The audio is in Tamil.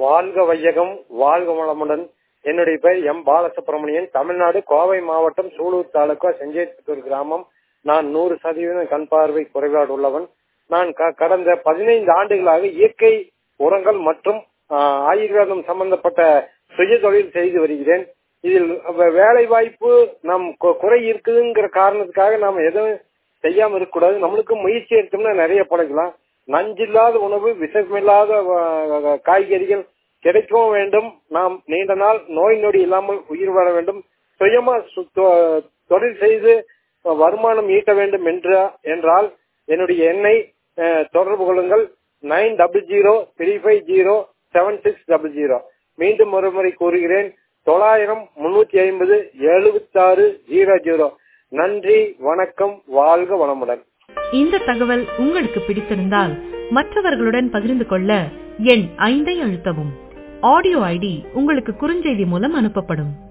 வாழ்க வையகம் வாழ்க வளமுடன் என்னுடைய பெயர் எம் பாலசுப்ரமணியன் தமிழ்நாடு கோவை மாவட்டம் சூலூர் தாலுகா செஞ்சேத்தூர் கிராமம் நான் நூறு சதவீதம் கண் பார்வை குறைபாடு உள்ளவன் நான் க- கடந்த பதினைந்து ஆண்டுகளாக இயற்கை உரங்கள் மற்றும் ஆஹ், ஆயுர்வேதம் சம்பந்தப்பட்ட சுய தொழில் செய்து வருகிறேன் இதில் வ- வேலை வாய்ப்பு நம் கு- குறை இருக்குதுங்கிற காரணத்துக்காக நாம் எதுவும் செய்யாம இருக்கக்கூடாது நம்மளுக்கு முயற்சி எடுத்தோம்னா நிறைய படைக்கலாம் நஞ்சில்லாத உணவு விஷமில்லாத வ- காய்கறிகள் கிடைக்கவும் வேண்டும் நாம் நீண்ட நாள் நோய் நொடி இல்லாமல் உயிர் வாழ வேண்டும் சுயமா சு- தொ- தொழில் செய்து வருமானம் ஈட்ட வேண்டும் என்ற என்றால் என்னுடைய எண்ணை அஹ், தொடர்பு கொள்ளுங்கள் nine double zero three five zero seven six double zero மீண்டும் ஒரு முறை கூறுகிறேன் தொள்ளாயிரம் முன்னூத்தி ஐம்பது எழுபத்தாறு ஜீரோ ஜீரோ நன்றி வணக்கம் வாழ்க வளமுடன் இந்த தகவல் உங்களுக்கு பிடித்திருந்தால் மற்றவர்களுடன் பகிர்ந்து கொள்ள எண் ஐந்தை அழுத்தவும் ஆடியோ ஐடி உங்களுக்கு குறுஞ்செய்தி மூலம் அனுப்பப்படும்